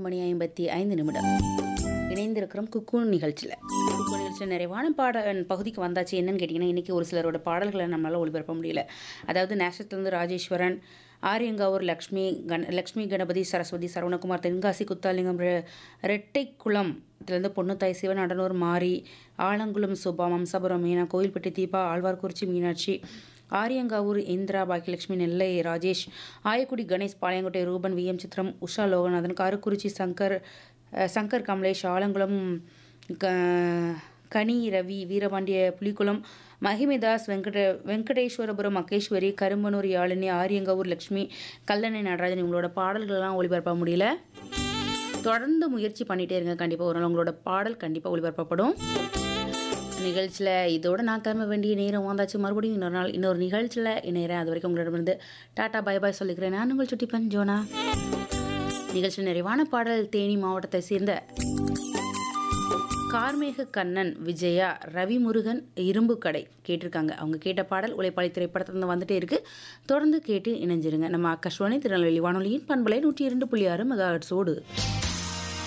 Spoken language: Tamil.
மணி ஐம்பத்தி ஐந்து நிமிடம் இணைந்திருக்கிறோம் குக்கூன் நிகழ்ச்சியில் குக்கூன் நிகழ்ச்சியில் நிறைவான பாட பகுதிக்கு வந்தாச்சு என்னன்னு கேட்டிங்கன்னா இன்றைக்கி ஒரு சிலரோட பாடல்களை நம்மளால் ஒளிபரப்ப முடியல அதாவது நேஷத்துலேருந்து ராஜேஸ்வரன் ஆரியங்காவூர் லக்ஷ்மி கண லக்ஷ்மி கணபதி சரஸ்வதி சரவணகுமார் தென்காசி குத்தாலிங்கம் ரெ- ரெட்டைக்குளம் இதுலேருந்து பொண்ணுத்தாய் சிவன் அடனூர் மாரி ஆலங்குளம் சுபா மம்சாபுரம் மீனா கோயில்பட்டி தீபா ஆழ்வார்குறிச்சி மீனாட்சி ஆரியங்காவூர் இந்திரா பாக்கியலட்சுமி நெல்லை ராஜேஷ் ஆயக்குடி கணேஷ் பாளையங்கோட்டை ரூபன் வி எம் சித்ரம் உஷா லோகநாதன் காரக்குறிச்சி சங்கர் அஹ், சங்கர் கமலேஷ் ஆலங்குளம் க கனி ரவி வீரபாண்டிய புலிக்குளம் மகிமிதாஸ் வெங்கட வெங்கடேஸ்வரபுரம் மகேஸ்வரி கரும்பனூர் யாழினி ஆரியங்காவூர் லக்ஷ்மி கல்லணை நடராஜன் இவங்களோட பாடல்களெல்லாம் ஒளிபரப்ப முடியல தொடர்ந்து முயற்சி பண்ணிட்டே இருங்க கண்டிப்பாக ஒரு நாள் உங்களோட பாடல் கண்டிப்பாக ஒளிபரப்பப்படும் நிகழ்ச்சியில் இதோட நான் கிளம்ப வேண்டிய நேரம் வந்தாச்சு மறுபடியும் இன்னொரு நாள் இன்னொரு நிகழ்ச்சியில் இணைகிறேன் அது வரைக்கும் உங்களிடமிருந்து டாட்டா பை பாய் சொல்லிக்கிறேன் நான் உங்கள் சுட்டிப்பன் ஜோனா நிகழ்ச்சி நிறைவான பாடல் தேனி மாவட்டத்தை சேர்ந்த கார்மேக கண்ணன் விஜயா ரவி முருகன் இரும்பு கடை கேட்டிருக்காங்க அவங்க கேட்ட பாடல் உழைப்பாளி திரைப்படத்திலிருந்து வந்துட்டே இருக்கு தொடர்ந்து கேட்டு இணைஞ்சிருங்க நம்ம ஆகாஷ்வாணி திருநெல்வேலி வானொலியின் பண்பலை நூற்றி இரண்டு புள்ளி ஆறு மெகாஹெட்ஸோடு